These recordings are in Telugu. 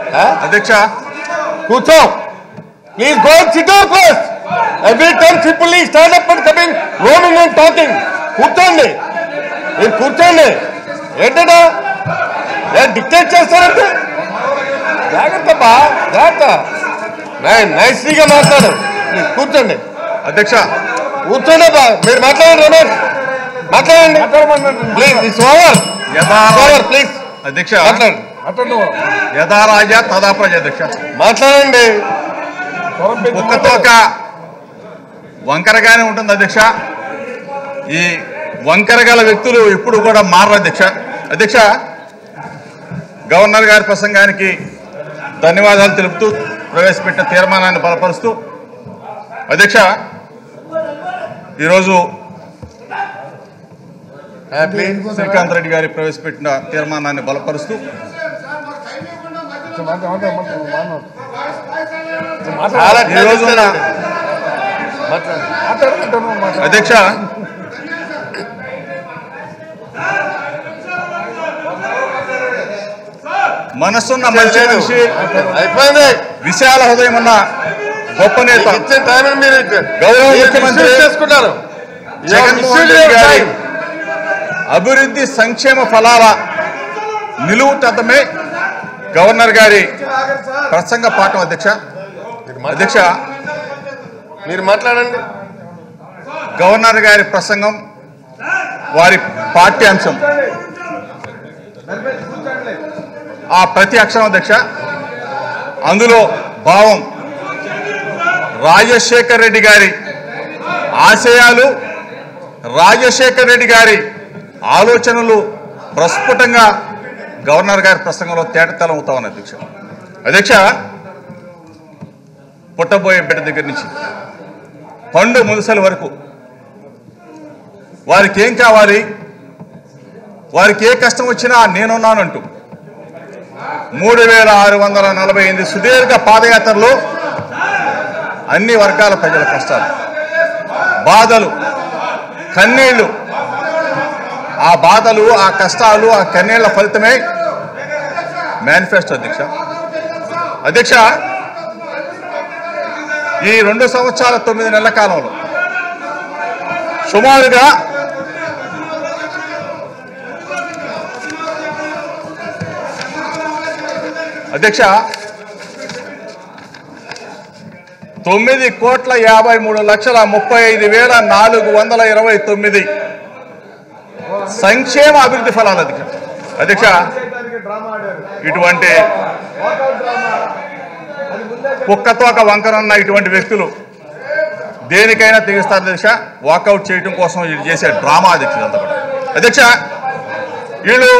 అధ్యక్ష కూర్చో please go sit your place every time simply stand up and coming roaming and talking కూర్చోండి మీరు కూర్చోండి ఏంటడా డిక్టేట్ చేస్తారంటే జాగ్రత్త బా జాగ్రత్త నైస్గా మాట్లాడు ప్లీజ్ కూర్చోండి అధ్యక్ష కూర్చోండి బా మీరు మాట్లాడండి రమేష్ మాట్లాడండి ప్లీజ్ ఇట్స్ ఓవర్ యథా ఓవర్ ప్లీజ్ అధ్యక్ష మాట్లాడండి యథా రాజా తదా ప్రజ అధ్యక్ష మాట్లాడండి కుక్కతోక వంకరగానే ఉంటుంది అధ్యక్ష ఈ వంకర గల వ్యక్తులు ఎప్పుడు కూడా మారరు అధ్యక్ష అధ్యక్ష గవర్నర్ గారి ప్రసంగానికి ధన్యవాదాలు తెలుపుతూ ప్రవేశపెట్టిన తీర్మానాన్ని బలపరుస్తూ అధ్యక్ష ఈరోజు ప్లీజ్ శ్రీకాంత్ రెడ్డి గారి ప్రవేశపెట్టిన తీర్మానాన్ని బలపరుస్తూ చాలా ఈ రోజున మాట్లాడండి అధ్యక్ష మనసున్న మంచి మనిషి అయిపోయింది విశాల హృదయం ఉన్న గొప్ప నేత మీకు ఇచ్చిన టైం మీరు గౌరవ మీరు ముఖ్యమంత్రి misuse చేసుకున్నారు జగన్మోహన్ రెడ్డి గారి అభివృద్ధి సంక్షేమ ఫలాల నిలువుటద్దమే గవర్నర్ గారి ప్రసంగ పాఠం అధ్యక్ష అధ్యక్ష మీరు మాట్లాడండి గవర్నర్ గారి ప్రసంగం వారి పాఠ్యాంశం ఆ ప్రతి అక్షరం అధ్యక్ష అందులో భావం రాజశేఖర్ రెడ్డి గారి ఆశయాలు రాజశేఖర్ రెడ్డి గారి ఆలోచనలు ప్రస్ఫుటంగా గవర్నర్ గారి ప్రసంగంలో తేటతలం అవుతా ఉన్నాయి అధ్యక్ష అధ్యక్ష పుట్టబోయే బిడ్డ దగ్గర నుంచి పండు ముదుసల వరకు వారికి ఏం కావాలి వారికి ఏ కష్టం వచ్చినా నేనున్నానంటూ మూడు వేల ఆరు వందల నలభై ఎనిమిది సుదీర్ఘ పాదయాత్రలో అన్ని వర్గాల ప్రజల కష్టాలు బాధలు కన్నీళ్లు ఆ బాధలు ఆ కష్టాలు ఆ కన్నీళ్ల ఫలితమే మేనిఫెస్టో అధ్యక్ష అధ్యక్ష ఈ రెండు సంవత్సరాల తొమ్మిది నెలల కాలంలో సుమారుగా అధ్యక్ష తొమ్మిది కోట్ల యాభై మూడు లక్షల ముప్పై ఐదు వేల నాలుగు వందల ఇరవై తొమ్మిది సంక్షేమ అభివృద్ధి ఫలాలు అధ్యక్ష అధ్యక్ష ఇటువంటి కుక్కతోక వంకరన్న ఇటువంటి వ్యక్తులు దేనికైనా తెగిస్తారు అధ్యక్ష వాకౌట్ చేయడం కోసం వీళ్ళు చేసే డ్రామా అధ్యక్ష ఇదంతా కూడా అధ్యక్ష వీళ్ళు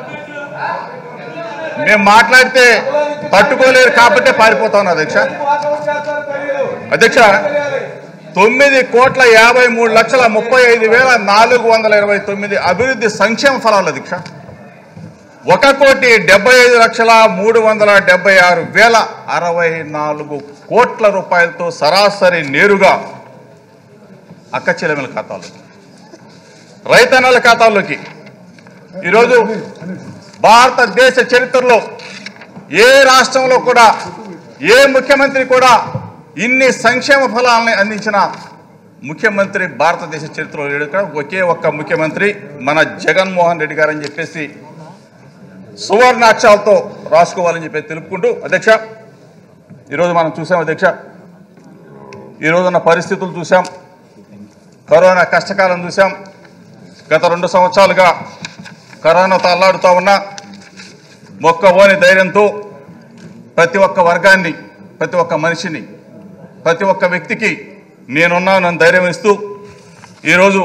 మేము మాట్లాడితే తట్టుకోలేరు కాబట్టి పారిపోతా ఉన్నారు అధ్యక్ష అధ్యక్ష తొమ్మిది కోట్ల యాభై మూడు లక్షల ముప్పై ఐదు వేల నాలుగు వందల ఇరవై తొమ్మిది అభివృద్ధి సంక్షేమ ఫలాలు అధ్యక్ష ఒక కోటి డెబ్బై ఐదు లక్షల మూడు వందల డెబ్బై ఆరు వేల అరవై నాలుగు కోట్ల రూపాయలతో సరాసరి నేరుగా అక్క చెల్లెమల ఖాతాలు రైతన్నల ఖాతాల్లోకి ఈరోజు భారతదేశ చరిత్రలో ఏ రాష్ట్రంలో కూడా ఏ ముఖ్యమంత్రి కూడా ఇన్ని సంక్షేమ ఫలాలని అందించిన ముఖ్యమంత్రి భారతదేశ చరిత్రలో లేడు ఇక్కడ ఒకే ఒక్క ముఖ్యమంత్రి మన జగన్మోహన్ రెడ్డి గారు అని చెప్పేసి సువర్ణాక్షరాలతో రాసుకోవాలని చెప్పి తెలుపుకుంటూ అధ్యక్ష ఈరోజు మనం చూసాం అధ్యక్ష ఈరోజున్న పరిస్థితులు చూసాం కరోనా కష్టకాలం చూసాం గత రెండు సంవత్సరాలుగా కరోనాతో అల్లాడుతూ ఉన్న మొక్కవోని ధైర్యంతో ప్రతి ఒక్క వర్గాన్ని ప్రతి ఒక్క మనిషిని ప్రతి ఒక్క వ్యక్తికి నేనున్నానని ధైర్యం ఇస్తూ ఈరోజు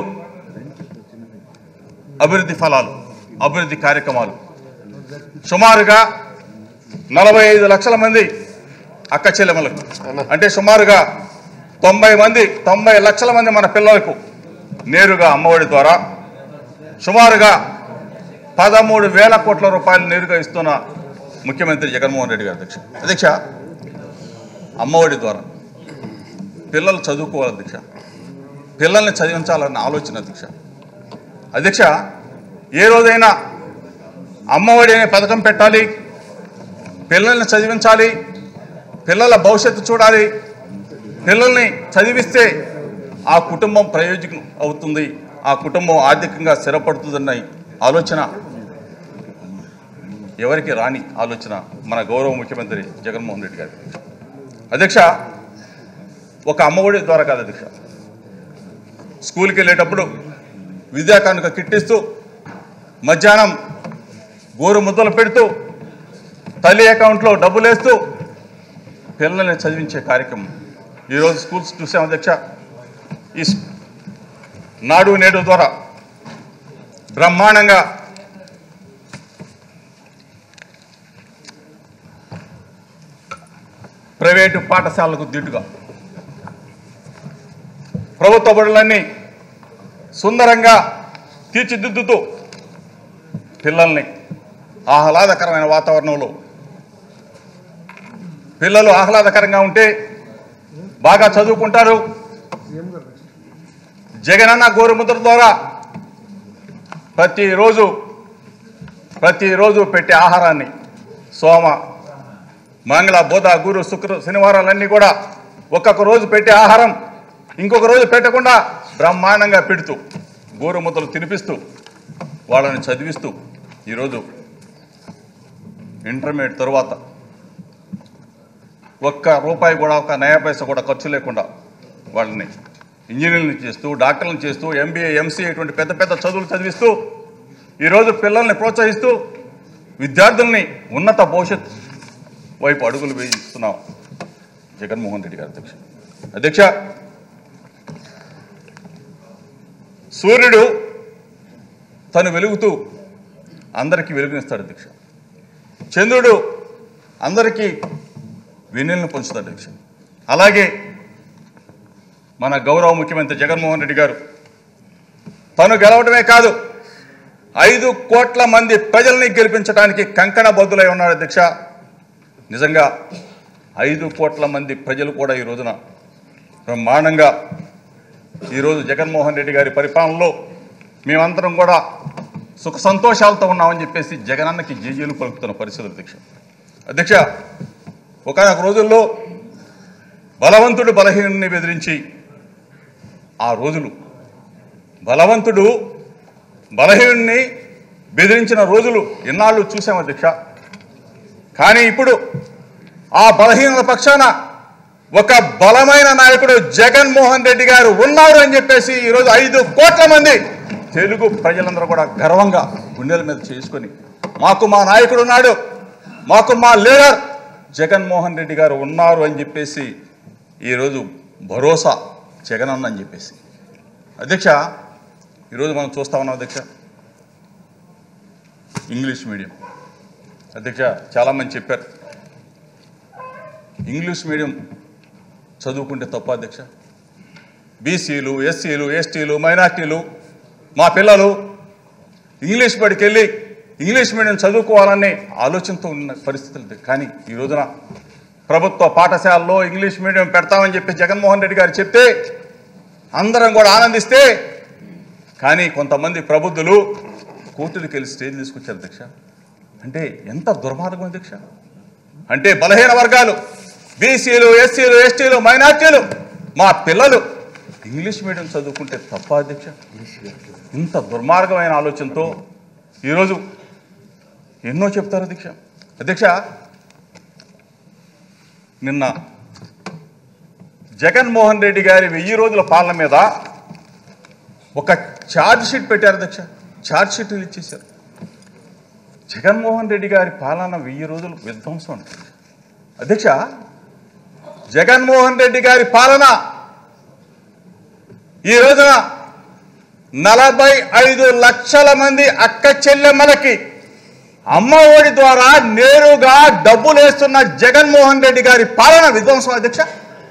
అభివృద్ధి ఫలాలు అభివృద్ధి కార్యక్రమాలు సుమారుగా నలభై ఐదు లక్షల మంది అక్క చెల్లెమలకు అంటే సుమారుగా తొంభై మంది తొంభై లక్షల మంది మన పిల్లలకు నేరుగా అమ్మఒడి ద్వారా సుమారుగా పదమూడు వేల కోట్ల రూపాయలు నేరుగా ఇస్తున్న ముఖ్యమంత్రి జగన్మోహన్ రెడ్డి గారు అధ్యక్ష అధ్యక్ష అమ్మఒడి ద్వారా పిల్లలు చదువుకోవాలి అధ్యక్ష పిల్లల్ని చదివించాలన్న ఆలోచన అధ్యక్ష అధ్యక్ష ఏ రోజైనా అమ్మఒడి అనే పథకం పెట్టాలి పిల్లల్ని చదివించాలి పిల్లల భవిష్యత్తు చూడాలి పిల్లల్ని చదివిస్తే ఆ కుటుంబం ప్రయోజనం అవుతుంది ఆ కుటుంబం ఆర్థికంగా స్థిరపడుతుందన్న ఆలోచన ఎవరికి రాని ఆలోచన మన గౌరవ ముఖ్యమంత్రి జగన్మోహన్ రెడ్డి గారు అధ్యక్ష ఒక అమ్మఒడి ద్వారా కాదు అధ్యక్ష స్కూల్కి వెళ్ళేటప్పుడు విద్యా కానుక కిట్టిస్తూ మధ్యాహ్నం గోరు ముద్దలు పెడుతూ తల్లి అకౌంట్లో డబ్బులు వేస్తూ పిల్లల్ని చదివించే కార్యక్రమం ఈరోజు స్కూల్స్ చూసాం అధ్యక్ష ఈ స్- నాడు నేడు ద్వారా బ్రహ్మాండంగా ప్రైవేటు పాఠశాలకు దిట్టుగా ప్రభుత్వ బడులన్నీ సుందరంగా తీర్చిదిద్దుతూ పిల్లల్ని ఆహ్లాదకరమైన వాతావరణంలో పిల్లలు ఆహ్లాదకరంగా ఉంటే బాగా చదువుకుంటారు జగనన్న గోరుముద్ర ద్వారా ప్రతిరోజు ప్రతిరోజు పెట్టే ఆహారాన్ని సోమ మంగళ బుధ గురు శుక్ర శనివారాలన్నీ కూడా ఒక్కొక్క రోజు పెట్టే ఆహారం ఇంకొక రోజు పెట్టకుండా బ్రహ్మాండంగా పెడుతూ గోరుముద్దలు తినిపిస్తూ వాళ్ళని చదివిస్తూ ఈరోజు ఇంటర్మీడియట్ తరువాత ఒక్క రూపాయి కూడా ఒక నయా పైసా కూడా ఖర్చు లేకుండా వాళ్ళని ఇంజనీర్లను చేస్తూ డాక్టర్లను చేస్తూ ఎంబీఏ ఎంసీఏ ఇటువంటి పెద్ద పెద్ద చదువులు చదివిస్తూ ఈరోజు పిల్లల్ని ప్రోత్సహిస్తూ విద్యార్థుల్ని ఉన్నత భవిష్యత్ వైపు అడుగులు వేయిస్తున్నాం జగన్మోహన్ రెడ్డి గారు అధ్యక్ష అధ్యక్ష సూర్యుడు తను వెలుగుతూ అందరికీ వెలుగునిస్తాడు అధ్యక్ష చంద్రుడు అందరికీ వెన్నెలను పంచుతాడు అధ్యక్ష అలాగే మన గౌరవ ముఖ్యమంత్రి జగన్మోహన్ రెడ్డి గారు తను గెలవడమే కాదు ఐదు కోట్ల మంది ప్రజల్ని గెలిపించడానికి కంకణ బద్దులై ఉన్నాడు అధ్యక్ష నిజంగా ఐదు కోట్ల మంది ప్రజలు కూడా ఈ రోజున బ్రహ్మాండంగా ఈరోజు జగన్మోహన్ రెడ్డి గారి పరిపాలనలో మేమందరం కూడా సుఖ సంతోషాలతో ఉన్నామని చెప్పేసి జగనన్నకి జేజీలు పలుకుతున్న పరిస్థితి అధ్యక్ష అధ్యక్ష ఒకనొక రోజుల్లో బలవంతుడు బలహీనుని బెదిరించి ఆ రోజులు బలవంతుడు బలహీనుని బెదిరించిన రోజులు ఎన్నాళ్ళు చూసాం అధ్యక్ష కానీ ఇప్పుడు ఆ బలహీనత పక్షాన ఒక బలమైన నాయకుడు జగన్మోహన్ రెడ్డి గారు ఉన్నారు అని చెప్పేసి ఈరోజు ఐదు కోట్ల మంది తెలుగు ప్రజలందరూ కూడా గర్వంగా గుండెల మీద చేసుకొని మాకు మా నాయకుడు ఉన్నాడు మాకు మా లీడర్ జగన్మోహన్ రెడ్డి గారు ఉన్నారు అని చెప్పేసి ఈరోజు భరోసా జగనన్న అని చెప్పేసి అధ్యక్ష ఈరోజు మనం చూస్తా ఉన్నాం అధ్యక్ష ఇంగ్లీష్ మీడియం అధ్యక్ష చాలామంది చెప్పారు ఇంగ్లీష్ మీడియం చదువుకుంటే తప్ప అధ్యక్ష బీసీలు ఎస్సీలు ఎస్టీలు మైనార్టీలు మా పిల్లలు ఇంగ్లీష్ బడికి వెళ్ళి ఇంగ్లీష్ మీడియం చదువుకోవాలనే ఆలోచనతో ఉన్న పరిస్థితులు ఉంది. కానీ ఈ రోజున ప్రభుత్వ పాఠశాలలో ఇంగ్లీష్ మీడియం పెడతామని చెప్పి జగన్మోహన్ రెడ్డి గారు చెప్తే అందరం కూడా ఆనందిస్తే కానీ కొంతమంది ప్రబుద్ధులు కోర్టులకు వెళ్ళి స్టేజ్ తీసుకొచ్చారు అధ్యక్ష అంటే ఎంత దుర్మార్గం అధ్యక్ష అంటే బలహీన వర్గాలు బీసీలు ఎస్సీలు ఎస్టీలు మైనార్టీలు మా పిల్లలు ఇంగ్లీష్ మీడియం చదువుకుంటే తప్ప అధ్యక్ష ఇంత దుర్మార్గమైన ఆలోచనతో ఈరోజు ఎన్నో చెప్తారు అధ్యక్ష అధ్యక్ష నిన్న జగన్మోహన్ రెడ్డి గారి వెయ్యి రోజుల పాలన మీద ఒక ఛార్జ్ షీట్ పెట్టారు అధ్యక్ష ఛార్జ్ షీట్ రిలీజ్ చేశారు జగన్మోహన్ రెడ్డి గారి పాలన వెయ్యి రోజులు విధ్వంసం అంట అధ్యక్ష జగన్మోహన్ రెడ్డి గారి పాలన ఈ రోజున నలభై ఐదు లక్షల మంది అక్క చెల్లెమ్మలకి అమ్మ ఒడి ద్వారా నేరుగా డబ్బులు వేస్తున్న జగన్మోహన్ రెడ్డి గారి పాలన విధ్వంసం అధ్యక్ష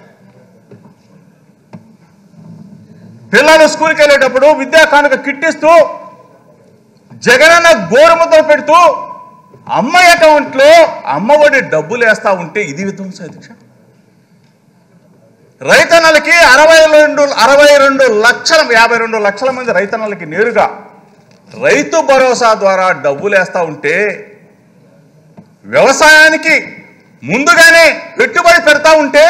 పిల్లలు స్కూల్కి వెళ్ళేటప్పుడు విద్యా కానుక కిట్టిస్తూ జగనన్న గోరుముద్దలు పెడుతూ అమ్మ అకౌంట్లో అమ్మ ఒడి డబ్బులు వేస్తా ఉంటే ఇది విధ్వంసం అధ్యక్ష రైతన్నలకి అరవై రెండు అరవై రెండు లక్షల యాభై రెండు లక్షల మంది రైతన్నలకి నేరుగా రైతు భరోసా ద్వారా డబ్బులు వేస్తా ఉంటే వ్యవసాయానికి ముందుగానే పెట్టుబడి పెడతా ఉంటే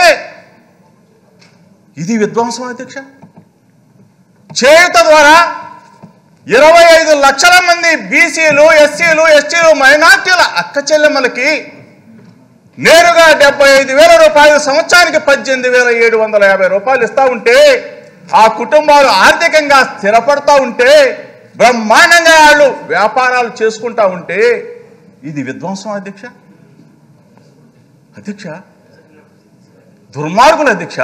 ఇది విధ్వంసం అధ్యక్ష చేయుత ద్వారా ఇరవై ఐదు లక్షల మంది బీసీలు ఎస్సీలు ఎస్టీలు మైనార్టీల అక్క చెల్లెమ్మలకి నేరుగా డెబ్బై ఐదు వేల రూపాయలు సంవత్సరానికి పద్దెనిమిది వేల ఏడు వందల యాభై రూపాయలు ఇస్తా ఉంటే ఆ కుటుంబాలు ఆర్థికంగా స్థిరపడతా ఉంటే బ్రహ్మాండంగా వాళ్ళు వ్యాపారాలు చేసుకుంటా ఉంటే ఇది విధ్వంసం అధ్యక్ష అధ్యక్ష దుర్మార్గులు అధ్యక్ష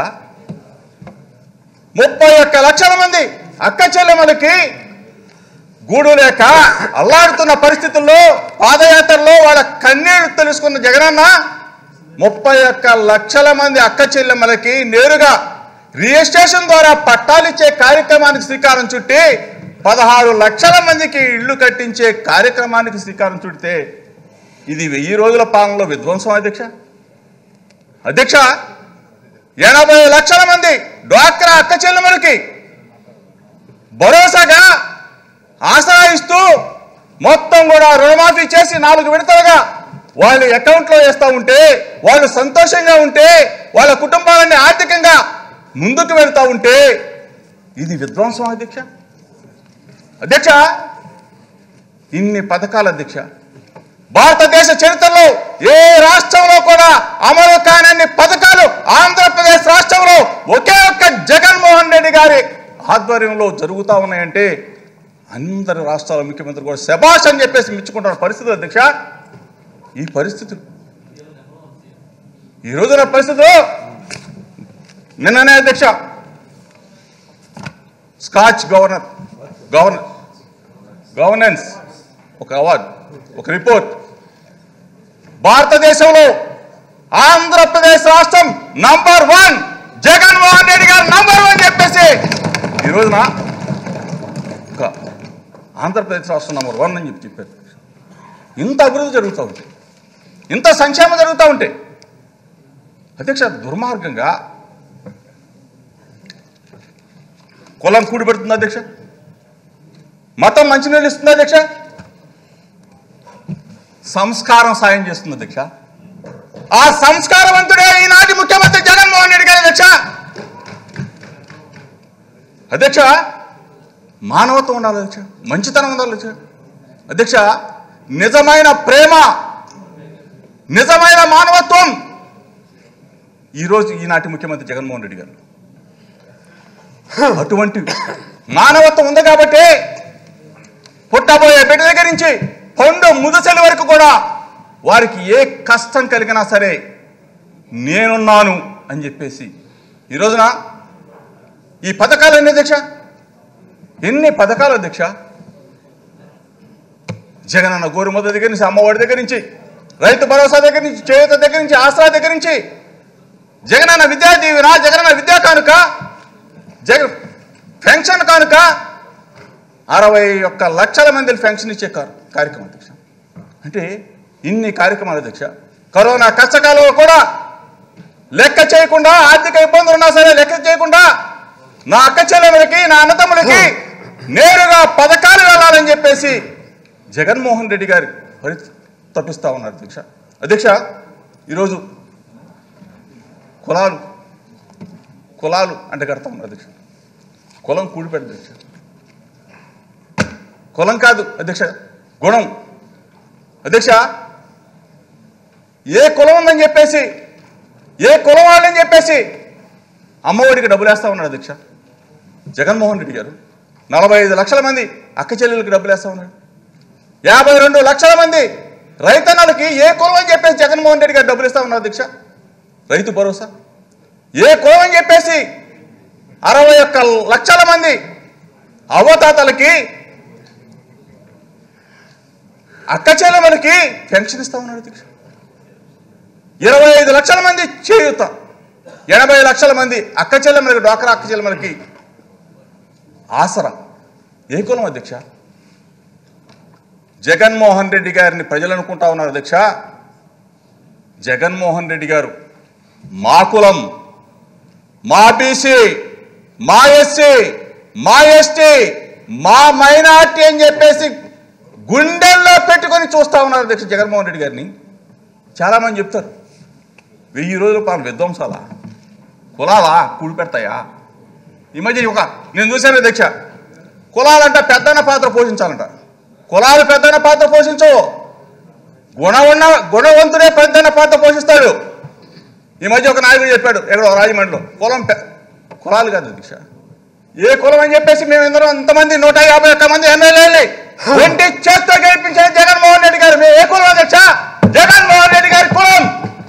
ముప్పై ఒక్క లక్షల మంది అక్క చెల్లెమ్మలకి గూడు లేక అల్లాడుతున్న పరిస్థితుల్లో పాదయాత్రలో వాళ్ళ కన్నీళ్లు తెలుసుకున్న జగనన్న ముప్పై ఒక్క లక్షల మంది అక్క చెల్లెమ్మలకి నేరుగా రిజిస్ట్రేషన్ ద్వారా పట్టాలిచ్చే కార్యక్రమానికి శ్రీకారం చుట్టి పదహారు లక్షల మందికి ఇళ్లు కట్టించే కార్యక్రమానికి శ్రీకారం చుడితే ఇది వెయ్యి రోజుల పాలనలో విధ్వంసం అధ్యక్ష అధ్యక్ష ఎనభై లక్షల మంది డ్వాక్రా అక్క చెల్లెమ్మలకి భరోసాగా ఆసరా ఇస్తూ మొత్తం కూడా రుణమాఫీ చేసి నాలుగు విడతలుగా వాళ్ళు అకౌంట్లో వేస్తూ ఉంటే వాళ్ళు సంతోషంగా ఉంటే వాళ్ళ కుటుంబాలన్నీ ఆర్థికంగా ముందుకు వెళ్తూ ఉంటే ఇది విధ్వంసం అధ్యక్ష అధ్యక్ష ఇన్ని పథకాలు అధ్యక్ష భారతదేశ చరిత్రలో ఏ రాష్ట్రంలో కూడా అమలు కానన్ని పథకాలు ఆంధ్రప్రదేశ్ రాష్ట్రంలో ఒకే ఒక్క జగన్మోహన్ రెడ్డి గారి ఆధ్వర్యంలో జరుగుతూ ఉన్నాయంటే అందరి రాష్ట్రాల ముఖ్యమంత్రి కూడా శబాష్ అని చెప్పేసి మెచ్చుకుంటున్న పరిస్థితులు అధ్యక్ష ఈ పరిస్థితులు ఈ రోజున పరిస్థితులు నిన్ననే అధ్యక్ష స్కాచ్ గవర్నర్ గవర్నర్ గవర్నెన్స్ ఒక అవార్డు ఒక రిపోర్ట్ భారతదేశంలో ఆంధ్రప్రదేశ్ రాష్ట్రం నంబర్ వన్ జగన్మోహన్ రెడ్డి గారు నంబర్ వన్ చెప్పేసి ఈ రోజున ఒక ఆంధ్రప్రదేశ్ రాష్ట్రం నంబర్ వన్ అని చెప్పి చెప్పారు ఇంత అభివృద్ధి జరుగుతూ ఉంటాయి ఇంత సంక్షేమం జరుగుతూ ఉంటాయి అధ్యక్ష దుర్మార్గంగా కులం కూడిపెడుతుంది అధ్యక్ష మతం మంచినీళ్ళు ఇస్తుంది అధ్యక్ష సంస్కారం సాయం చేస్తుంది అధ్యక్ష ఆ సంస్కారవంతుడే ఈనాటి ముఖ్యమంత్రి జగన్మోహన్ రెడ్డి గారి అధ్యక్ష అధ్యక్ష మానవత్వం ఉండాలి అధ్యక్ష మంచితనం ఉండాలి అధ్యక్ష అధ్యక్ష నిజమైన ప్రేమ నిజమైన మానవత్వం ఈరోజు ఈనాటి ముఖ్యమంత్రి జగన్మోహన్ రెడ్డి గారు అటువంటి మానవత్వం ఉంది కాబట్టి పుట్టబోయే బిడ్డ దగ్గర నుంచి పండు ముదసలి వరకు కూడా వారికి ఏ కష్టం కలిగినా సరే నేనున్నాను అని చెప్పేసి ఈ రోజున ఈ పథకాలు ఎన్ని అధ్యక్ష ఎన్ని పథకాలు అధ్యక్ష జగనన్న గోరుముద్ద దగ్గర నుంచి అమ్మఒడి దగ్గర నుంచి రైతు భరోసా దగ్గర నుంచి చేయూత దగ్గర నుంచి ఆసరా దగ్గర నుంచి జగనన్న విద్యా దీవెన జగనన్న విద్యా కానుక జగ పెన్షన్ కానుక అరవై ఒక్క లక్షల మంది పెన్షన్ ఇచ్చే కార్- కార్యక్రమం అధ్యక్ష అంటే ఇన్ని కార్యక్రమాలు అధ్యక్ష కరోనా కష్టకాలంలో కూడా లెక్క చేయకుండా ఆర్థిక ఇబ్బందులు ఉన్నా సరే లెక్క చేయకుండా నా అక్క చెల్లెములకి నా అన్నతమ్ములకి నేరుగా పథకాలు వెళ్ళాలని చెప్పేసి జగన్మోహన్ రెడ్డి గారి పరి తప్పిస్తా ఉన్నారు అధ్యక్ష అధ్యక్ష ఈరోజు కులాలు కులాలు అంటే కడతా ఉన్నారు అధ్యక్ష కులం కూడిపెట్ట అధ్యక్ష కులం కాదు అధ్యక్ష గుణం అధ్యక్ష ఏ కులం ఉందని చెప్పేసి ఏ కులం వాళ్ళని చెప్పేసి అమ్మఒడికి డబ్బులు వేస్తా ఉన్నాడు అధ్యక్ష జగన్మోహన్ రెడ్డి గారు నలభై ఐదు లక్షల మంది అక్క చెల్లెలకి డబ్బులు వేస్తా ఉన్నాడు యాభై రెండు లక్షల మంది రైతన్నలకి ఏ కులం అని చెప్పేసి జగన్మోహన్ రెడ్డి గారు డబ్బులు ఇస్తా ఉన్నారు అధ్యక్ష రైతు భరోసా ఏ కులం అని చెప్పేసి అరవై ఒక్క లక్షల మంది అవతాతలకి అక్క చెల్లెమ్మలకి పెన్షన్ ఇస్తా ఉన్నాడు అధ్యక్ష ఇరవై ఐదు లక్షల మంది చేయూత ఎనభై లక్షల మంది అక్క చెల్లెమ్మలకి డ్వాక్రా అక్క చెల్లెమ్మలకి ఆసరా ఏ కులం అధ్యక్ష జగన్మోహన్ రెడ్డి గారిని ప్రజలు అనుకుంటా ఉన్నారు అధ్యక్ష జగన్మోహన్ రెడ్డి గారు మా కులం మా బీసీ మా ఎస్సీ మా ఎస్టీ మా మైనార్టీ అని చెప్పేసి గుండెల్లో పెట్టుకొని చూస్తా ఉన్నారు అధ్యక్ష జగన్మోహన్ రెడ్డి గారిని చాలామంది చెప్తారు వెయ్యి రోజుల పాలన విధ్వంసాలా కులాలా కూడి పెడతాయా ఈ మధ్య ఒక నేను చూశాను అధ్యక్ష కులాలంట పెద్దన్న పాత్ర పోషించాలంట కులాలు పెద్దన్న పాత్ర పోషించవు గుణవున్న గుణవంతుడే పెద్దన్న పాత్ర పోషిస్తాడు ఈ మధ్య ఒక నాయకుడు చెప్పాడు ఎక్కడో రాజమండ్రిలో కులం పె- కులాలు కాదు అధ్యక్ష ఏ కులం అని చెప్పేసి మేము ఇందరం ఇంతమంది నూట యాభై ఒక్క మంది ఎమ్మెల్యేలు ఒంటి చేత్తో గెలిపించిన జగన్మోహన్ రెడ్డి గారు మేము ఏ కులం అధ్యక్ష జగన్మోహన్ రెడ్డి గారి కులం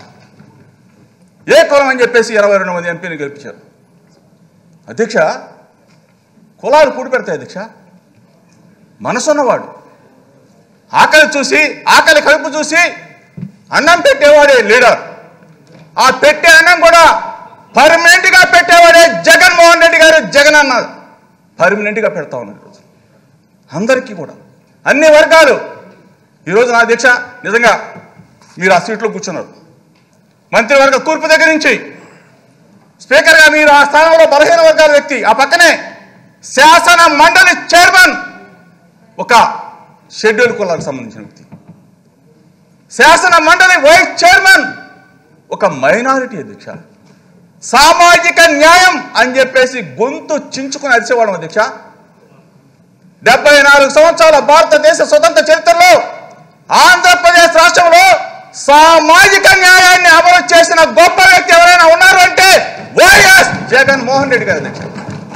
ఏ కులం అని చెప్పేసి ఇరవై రెండు మంది ఎంపీని గెలిపించారు అధ్యక్ష కులాలు కూడి పెడతాయి అధ్యక్ష మనసున్నవాడు ఆకలి చూసి ఆకలి కడుపు చూసి అన్నం పెట్టేవాడే లీడర్ ఆ పెట్టే అన్నం కూడా పర్మనెంట్ గా పెట్టేవాడే జగన్మోహన్ రెడ్డి గారు జగన్ అన్నారు పర్మనెంట్ గా పెడతా ఉన్నారు ఈరోజు అందరికీ కూడా అన్ని వర్గాలు ఈరోజు నా దీక్ష నిజంగా మీరు ఆ సీట్లో కూర్చున్నారు మంత్రివర్గ కూర్పు దగ్గర నుంచి స్పీకర్గా మీరు ఆ స్థానంలో బలహీన వర్గాల వ్యక్తి ఆ పక్కనే శాసన మండలి చైర్మన్ ఒక షెడ్యూల్ కులాలకు సంబంధించిన వ్యక్తి శాసన మండలి వైస్ చైర్మన్ ఒక మైనారిటీ అధ్యక్ష సామాజిక న్యాయం అని చెప్పేసి గొంతు చించుకుని అరిచేవాళ్ళం అధ్యక్ష డెబ్బై నాలుగు సంవత్సరాల భారతదేశ స్వతంత్ర చరిత్రలో ఆంధ్రప్రదేశ్ రాష్ట్రంలో సామాజిక న్యాయాన్ని అమలు చేసిన గొప్ప వ్యక్తి ఎవరైనా ఉన్నారు అంటే వైఎస్ జగన్మోహన్ రెడ్డి గారు అధ్యక్ష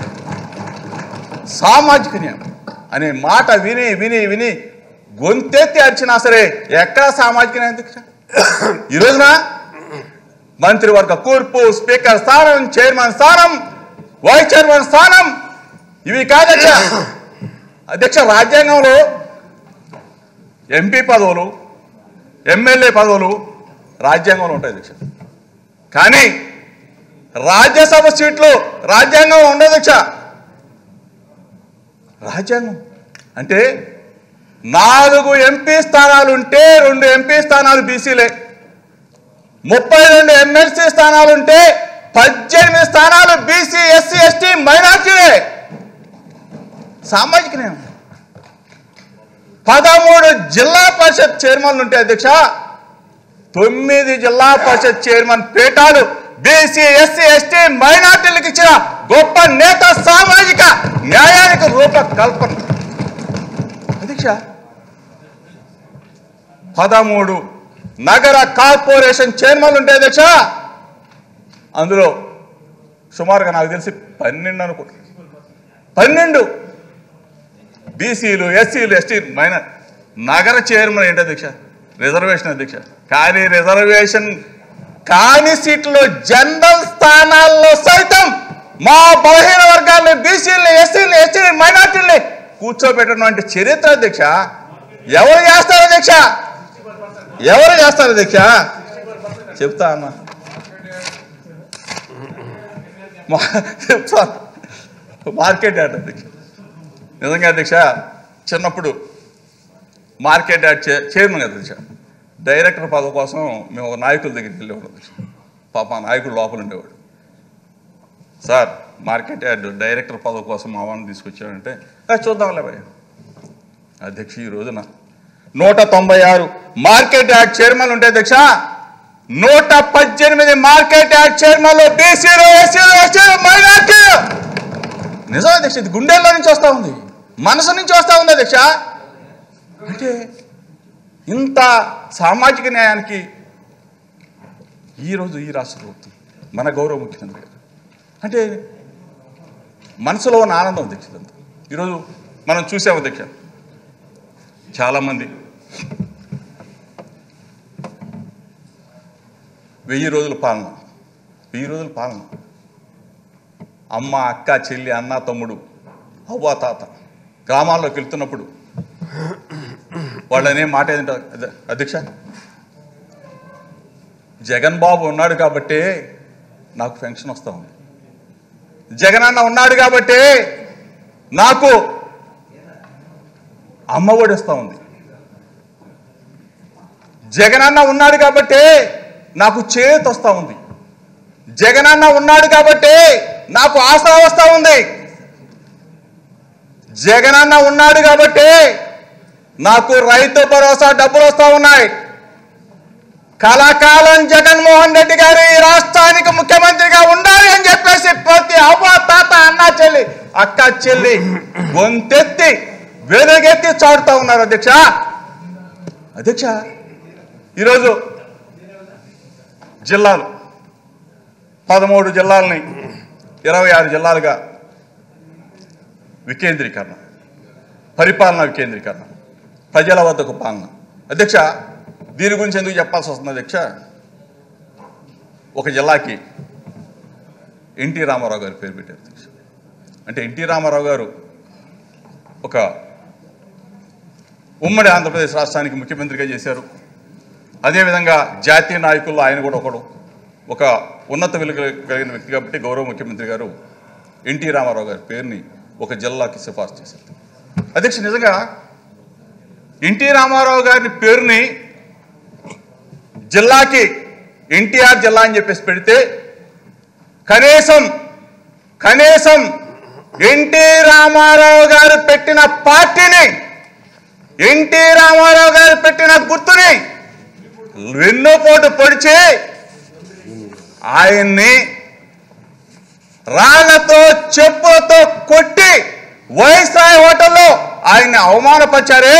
సామాజిక న్యాయం అనే మాట విని విని విని గొంతెత్తి అరిచినా సరే ఎక్కడ సామాజిక న్యాయం అధ్యక్ష ఈ రోజున మంత్రివర్గ కూర్పు స్పీకర్ స్థానం చైర్మన్ స్థానం వైస్ చైర్మన్ స్థానం ఇవి కాదధ్యక్ష అధ్యక్ష రాజ్యాంగంలో ఎంపీ పదవులు ఎమ్మెల్యే పదవులు రాజ్యాంగంలో ఉంటాయి అధ్యక్ష కానీ రాజ్యసభ సీట్లు రాజ్యాంగం ఉండదు అధ్యక్ష రాజ్యాంగం అంటే నాలుగు ఎంపీ స్థానాలు ఉంటే రెండు ఎంపీ స్థానాలు బీసీలే ముప్పై రెండు ఎమ్మెల్సీ స్థానాలు ఉంటే పద్దెనిమిది స్థానాలు బీసీ ఎస్సీ ఎస్టీ మైనార్టీలే సామాజిక న్యాయం పదమూడు జిల్లా పరిషత్ చైర్మన్లు ఉంటే అధ్యక్ష తొమ్మిది జిల్లా పరిషత్ చైర్మన్ పీఠాలు బీసీ ఎస్సీ ఎస్టీ మైనార్టీలకు ఇచ్చిన గొప్ప నేత సామాజిక న్యాయానికి రూపకల్పన అధ్యక్ష పదమూడు నగర కార్పొరేషన్ చైర్మన్లు ఉంటే అధ్యక్ష అందులో సుమారుగా నాకు తెలిసి పన్నెండు అనుకో పన్నెండు బీసీలు ఎస్సీలు ఎస్టీ మైనర్ నగర చైర్మన్ ఏంటి అధ్యక్ష రిజర్వేషన్ అధ్యక్ష కానీ రిజర్వేషన్ కాని సీట్లో జనరల్ స్థానాల్లో సైతం మా బలహీన వర్గాన్ని బీసీలని ఎస్సీలని ఎస్టీని మైనార్టీలని కూర్చోబెట్టినటువంటి చరిత్ర అధ్యక్ష ఎవరు చేస్తారు అధ్యక్ష ఎవరు చేస్తారు అధ్యక్ష చెప్తా అన్న మా- చెప్తా మార్కెట్ యార్డ్ అధ్యక్ష నిజంగా అధ్యక్ష చిన్నప్పుడు మార్కెట్ యార్డ్ చే చైర్మన్ కదా అధ్యక్ష డైరెక్టర్ పదవి కోసం మేము ఒక నాయకుల దగ్గరికి వెళ్ళేవాడు అధ్యక్ష పాప ఆ నాయకుడు లోపల ఉండేవాడు సార్ మార్కెట్ యార్డ్ డైరెక్టర్ పదవి కోసం మా వాడిని తీసుకొచ్చాడంటే "ఆ, చూద్దాంలే భయ్య అధ్యక్ష ఈ రోజున నూట తొంభై ఆరు మార్కెట్ యార్డ్ చైర్మన్ ఉంటే అధ్యక్ష నూట పద్దెనిమిది మార్కెట్ యార్డ్ చైర్మన్లు బీసీలు ఎస్సీలు ఎస్టీలు మైనార్టీలు నిజం అధ్యక్ష ఇది గుండెల్లో నుంచి వస్తూ ఉంది మనసు నుంచి వస్తూ ఉంది అధ్యక్ష అంటే ఇంత సామాజిక న్యాయానికి ఈరోజు ఈ రాష్ట్ర ప్రభుత్వం మన గౌరవ ముఖ్యమంత్రి గారు అంటే మనసులో ఉన్న ఆనందం అధ్యక్ష ఇదంతా ఈరోజు మనం చూసాం అధ్యక్ష చాలామంది వెయ్యి రోజుల పాలన వెయ్యి రోజుల పాలన అమ్మ అక్క చెల్లి అన్న తమ్ముడు అవ్వ తాత గ్రామాల్లోకి వెళ్తున్నప్పుడు వాళ్ళనే మాట ఏంటంటే అధ్య- అధ్యక్ష జగన్ బాబు ఉన్నాడు కాబట్టి నాకు పెన్షన్ వస్తూ ఉంది జగన్ అన్న ఉన్నాడు కాబట్టి నాకు అమ్మఒడి వస్తూ ఉంది జగనన్న ఉన్నాడు కాబట్టి నాకు చేతి వస్తూ ఉంది జగనన్న ఉన్నాడు కాబట్టి నాకు ఆశ వస్తూ ఉంది జగనన్న ఉన్నాడు కాబట్టి నాకు రైతు భరోసా డబ్బులు వస్తూ ఉన్నాయి కలకాలం జగన్మోహన్ రెడ్డి గారు ఈ రాష్ట్రానికి ముఖ్యమంత్రిగా ఉండాలి అని చెప్పేసి ప్రతి అవ్వ తాత అన్న చెల్లి అక్క చెల్లి గొంతెత్తి వెలుగెత్తి చాటుతా ఉన్నారు అధ్యక్ష అధ్యక్ష ఈరోజు జిల్లాలు పదమూడు జిల్లాలని ఇరవై ఆరు జిల్లాలుగా వికేంద్రీకరణ పరిపాలన వికేంద్రీకరణ ప్రజల వద్దకు పాలన అధ్యక్ష దీని గురించి ఎందుకు చెప్పాల్సి వస్తుంది అధ్యక్ష ఒక జిల్లాకి ఎన్టీ రామారావు గారి పేరు పెట్టారు అధ్యక్ష అంటే ఎన్టీ రామారావు గారు ఒక ఉమ్మడి ఆంధ్రప్రదేశ్ రాష్ట్రానికి ముఖ్యమంత్రిగా చేశారు అదేవిధంగా జాతీయ నాయకుల్లో ఆయన కూడా ఒకడు ఒక ఉన్నత విలువ కలిగిన వ్యక్తి కాబట్టి గౌరవ ముఖ్యమంత్రి గారు ఎన్టీ రామారావు గారి పేరుని ఒక జిల్లాకి సిఫార్సు చేశారు అధ్యక్ష నిజంగా ఎన్టీ రామారావు గారి పేరుని జిల్లాకి ఎన్టీఆర్ జిల్లా అని చెప్పేసి పెడితే కనీసం కనీసం ఎన్టీ రామారావు గారు పెట్టిన పార్టీని ఎన్టీ రామారావు గారు పెట్టిన గుర్తుని వెన్నుపోటు పొడిచి ఆయన్ని రాళ్లతో చెప్పులతో కొట్టి వైస్రాయ్ హోటల్లో ఆయన్ని అవమానపరిచారే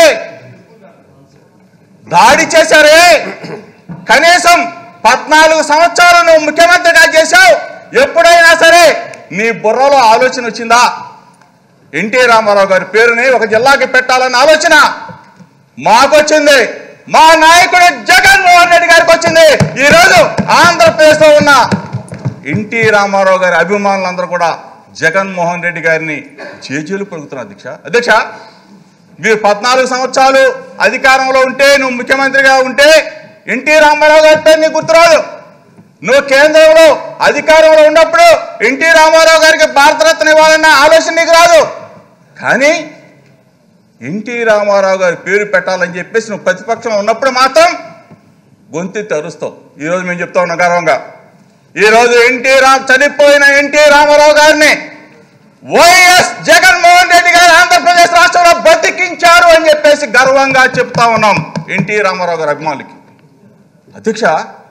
దాడి చేశారే కనీసం పద్నాలుగు సంవత్సరాలు నువ్వు ముఖ్యమంత్రిగా చేశావు ఎప్పుడైనా సరే నీ బుర్రలో ఆలోచన వచ్చిందా ఎన్టీ రామారావు గారి పేరుని ఒక జిల్లాకి పెట్టాలన్న ఆలోచన మాకొచ్చింది మా నాయకుడు జగన్మోహన్ రెడ్డి గారికి వచ్చింది ఈరోజు ఆంధ్రప్రదేశ్లో ఉన్న ఎన్టీ రామారావు గారి అభిమానులందరూ కూడా జగన్మోహన్ రెడ్డి గారిని చేజీలు పలుకుతున్నారు అధ్యక్ష అధ్యక్ష మీరు పద్నాలుగు సంవత్సరాలు అధికారంలో ఉంటే నువ్వు ముఖ్యమంత్రిగా ఉంటే ఎన్టీ రామారావు గారి పేరు నీకు గుర్తురాదు నువ్వు కేంద్రంలో అధికారంలో ఉన్నప్పుడు ఎన్టీ రామారావు గారికి భారతరత్న ఇవ్వాలన్న ఆలోచన నీకు రాదు కానీ ఎన్టీ రామారావు గారి పేరు పెట్టాలని చెప్పేసి నువ్వు ప్రతిపక్షంలో ఉన్నప్పుడు మాత్రం గొంతెత్తి అరుస్తావు ఈరోజు మేము చెప్తా ఉన్నాం గర్వంగా ఈరోజు ఎన్టీ రామ్ చనిపోయిన ఎన్టీ రామారావు గారిని వైఎస్ జగన్మోహన్ రెడ్డి గారు ఆంధ్రప్రదేశ్ రాష్ట్రంలో బతికించారు అని చెప్పేసి గర్వంగా చెప్తా ఉన్నాం ఎన్టీ రామారావు గారి అభిమానులకి అధ్యక్ష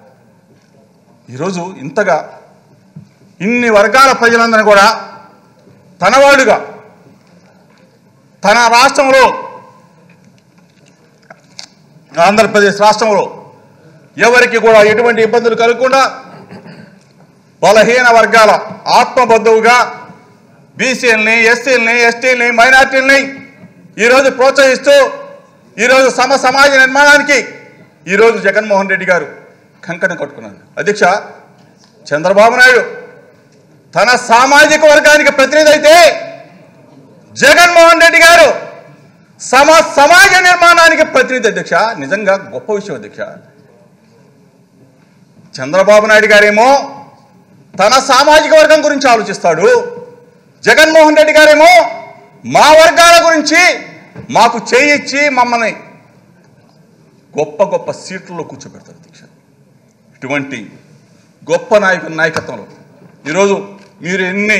ఈరోజు ఇంతగా ఇన్ని వర్గాల ప్రజలందరినీ కూడా తనవాడుగా తన రాష్ట్రంలో ఆంధ్రప్రదేశ్ రాష్ట్రంలో ఎవరికి కూడా ఎటువంటి ఇబ్బందులు కలగకుండా బలహీన వర్గాల ఆత్మబంధువుగా బీసీలని ఎస్సీలని ఎస్టీలని మైనార్టీలని ఈరోజు ప్రోత్సహిస్తూ ఈరోజు సమ సమాజ నిర్మాణానికి ఈరోజు జగన్మోహన్ రెడ్డి గారు కంకణం కట్టుకున్నారు అధ్యక్ష చంద్రబాబు నాయుడు తన సామాజిక వర్గానికి ప్రతినిధి అయితే జగన్మోహన్ రెడ్డి గారు సమ సమాజ నిర్మాణానికి ప్రతినిధి అధ్యక్ష నిజంగా గొప్ప విషయం అధ్యక్ష చంద్రబాబు నాయుడు గారేమో తన సామాజిక వర్గం గురించి ఆలోచిస్తాడు జగన్మోహన్ రెడ్డి గారేమో మా వర్గాల గురించి మాకు చేయిచ్చి మమ్మల్ని గొప్ప గొప్ప సీట్లలో కూర్చోబెడతారు అధ్యక్ష ఇటువంటి గొప్ప నాయకుని నాయకత్వంలో ఈరోజు మీరు ఎన్ని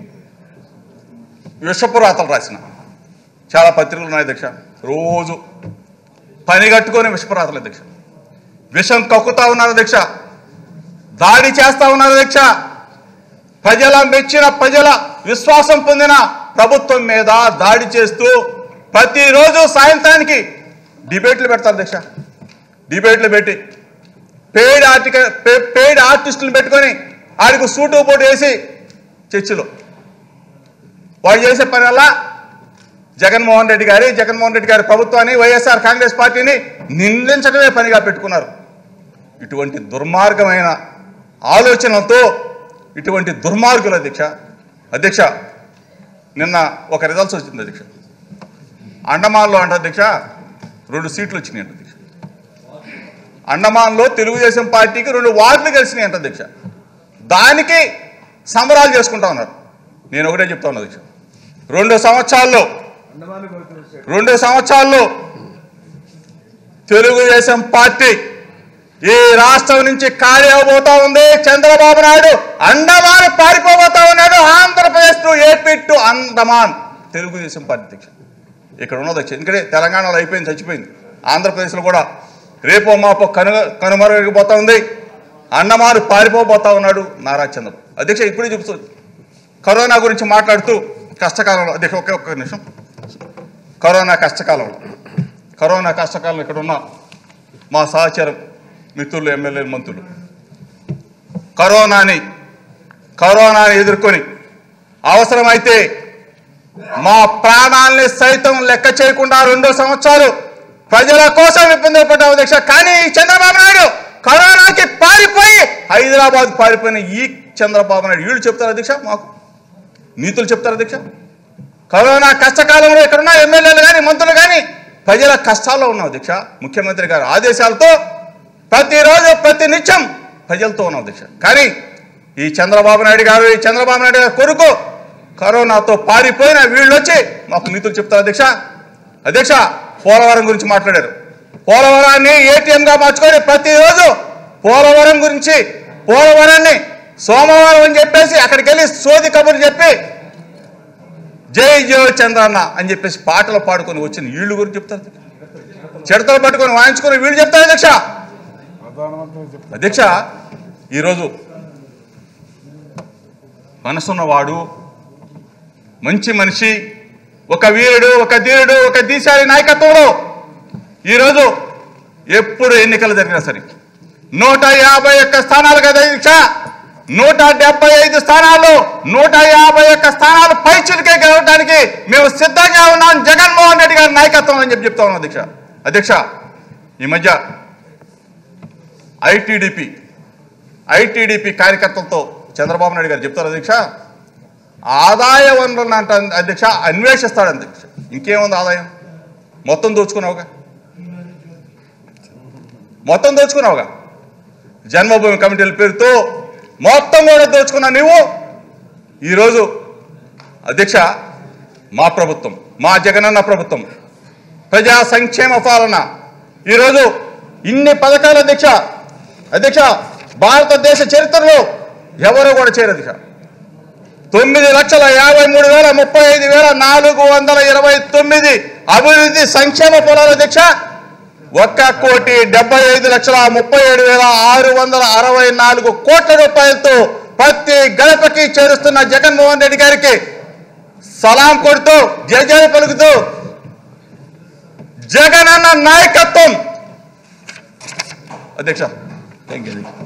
విషపురాతలు రాసిన చాలా పత్రికలు ఉన్నాయి అధ్యక్ష రోజు పని కట్టుకొని విషపురాతలు అధ్యక్ష విషం కక్కుతా ఉన్నారు అధ్యక్ష దాడి చేస్తా ఉన్నారు అధ్యక్ష ప్రజల మెచ్చిన ప్రజల విశ్వాసం పొందిన ప్రభుత్వం మీద దాడి చేస్తూ ప్రతిరోజు సాయంత్రానికి డిబేట్లు పెడతారు అధ్యక్ష డిబేట్లు పెట్టి పెయిడ్ ఆర్టికల్ పెయిడ్ ఆర్టిస్టులను పెట్టుకొని ఆడికి సూటు పోటు వేసి చర్చిలో వాడు చేసే పని వల్ల జగన్మోహన్ రెడ్డి గారి జగన్మోహన్ రెడ్డి గారి ప్రభుత్వాన్ని వైఎస్ఆర్ కాంగ్రెస్ పార్టీని నిందించడమే పనిగా పెట్టుకున్నారు ఇటువంటి దుర్మార్గమైన ఆలోచనలతో ఇటువంటి దుర్మార్గుల అధ్యక్ష అధ్యక్ష నిన్న ఒక రిజల్ట్స్ వచ్చింది అధ్యక్ష అండమాన్లో అంట అధ్యక్ష రెండు సీట్లు వచ్చినాయి అంట అధ్యక్ష అండమాన్లో తెలుగుదేశం పార్టీకి రెండు వార్డులు కలిసినాయి అంట అధ్యక్ష దానికి సంబరాలు చేసుకుంటా ఉన్నారు నేను ఒకటే చెప్తా ఉన్నా అధ్యక్ష రెండు సంవత్సరాల్లో రెండు సంవత్సరాల్లో తెలుగుదేశం పార్టీ ఈ రాష్ట్రం నుంచి ఖాళీ అవబోతా ఉంది చంద్రబాబు నాయుడు అండమాన్ పారిపోబోతా ఉన్నాడు Andhra Pradesh to AP to Andaman Telugu Desam party అధ్యక్ష ఇక్కడ ఉన్నది అధ్యక్ష ఎందుకంటే తెలంగాణలో అయిపోయింది చచ్చిపోయింది ఆంధ్రప్రదేశ్లో కూడా రేపో మాపో కను కనుమరుగైపోతా ఉంది అన్నమారు పారిపోబోతా ఉన్నాడు నారా చంద్రబాబు అధ్యక్ష ఇప్పుడే చూపుతుంది కరోనా గురించి మాట్లాడుతూ కష్టకాలంలో అధ్యక్ష ఒకే ఒక్క నిమిషం కరోనా కష్టకాలంలో కరోనా కష్టకాలంలో ఇక్కడ ఉన్న మా సహచరం మిత్రులు ఎమ్మెల్యేలు మంత్రులు కరోనాని కరోనాని ఎదుర్కొని అవసరమైతే మా ప్రాణాల్ని సైతం లెక్క చేయకుండా రెండు సంవత్సరాలు ప్రజల కోసం ఇబ్బంది పడ్డాం అధ్యక్ష కానీ ఈ చంద్రబాబు నాయుడు కరోనాకి పారిపోయి హైదరాబాద్ పారిపోయిన ఈ చంద్రబాబు నాయుడు వీళ్ళు చెప్తారు అధ్యక్ష మాకు నీతులు చెప్తారు అధ్యక్ష కరోనా కష్టకాలంలో ఇక్కడ ఉన్న ఎమ్మెల్యేలు కానీ మంత్రులు కానీ ప్రజల కష్టాల్లో ఉన్నాం అధ్యక్ష ముఖ్యమంత్రి గారి ఆదేశాలతో ప్రతిరోజు ప్రతి నిత్యం ప్రజలతో ఉన్నాం అధ్యక్ష కానీ ఈ చంద్రబాబు నాయుడు గారు ఈ చంద్రబాబు నాయుడు గారి కొడుకు కరోనాతో పారిపోయిన వీళ్ళు వచ్చి మాకు నీతులు చెప్తారు అధ్యక్ష అధ్యక్ష పోలవరం గురించి మాట్లాడారు పోలవరాన్ని ఏటీఎంగా మార్చుకొని ప్రతిరోజు పోలవరం గురించి పోలవరాన్ని సోమవారం అని చెప్పేసి అక్కడికి వెళ్ళి సోది కబుర్లు చెప్పి జై జయ చంద్రన్న అని చెప్పేసి పాటలు పాడుకొని వచ్చిన వీళ్ళు గురించి చెప్తారు చిడతలు పట్టుకొని వాయించుకొని వీళ్ళు చెప్తారు అధ్యక్ష అధ్యక్ష ఈరోజు మనసున్నవాడు మంచి మనిషి ఒక వీరుడు ఒక ధీరుడు ఒక దీశాలి నాయకత్వంలో ఈరోజు ఎప్పుడు ఎన్నికలు జరిగినా సరే నూట యాభై ఒక్క స్థానాలు కదా అధ్యక్ష నూట డెబ్బై ఐదు స్థానాలు నూట యాభై ఒక్క స్థానాలు పైచులకే గెలవడానికి మేము సిద్ధంగా ఉన్నాం జగన్మోహన్ రెడ్డి గారి నాయకత్వం అని చెప్పి చెప్తా ఉన్నాం అధ్యక్ష అధ్యక్ష ఈ మధ్య ఐటీడీపీ ఐటీడీపీ కార్యకర్తలతో చంద్రబాబు నాయుడు గారు చెప్తారు అధ్యక్ష ఆదాయ వనరులను అంట అధ్యక్ష అన్వేషిస్తాడు అధ్యక్ష ఇంకేముంది ఆదాయం మొత్తం దోచుకున్నావుగా మొత్తం దోచుకున్నావుగా జన్మభూమి కమిటీల పేరుతో మొత్తం కూడా దోచుకున్నా నువ్వు ఈరోజు అధ్యక్ష మా ప్రభుత్వం మా జగనన్న ప్రభుత్వం ప్రజా సంక్షేమ పాలన ఈరోజు ఇన్ని పథకాలు అధ్యక్ష అధ్యక్ష భారతదేశ చరిత్రలో ఎవరు కూడా చేయరు అధ్యక్ష తొమ్మిది లక్షల యాభై మూడు వేల ముప్పై ఐదు వేల నాలుగు వందల ఇరవై తొమ్మిది అభివృద్ధి సంక్షేమ పొలాల అధ్యక్ష ఒక్క కోటి డెబ్బై ఐదు లక్షల ముప్పై ఏడు వేల ఆరు వందల అరవై నాలుగు కోట్ల రూపాయలతో ప్రతి గడపకి చేరుస్తున్న జగన్మోహన్ రెడ్డి గారికి సలాం కొడుతూ జయ పలుకుతూ జగనన్న నాయకత్వం అధ్యక్ష థ్యాంక్ యూ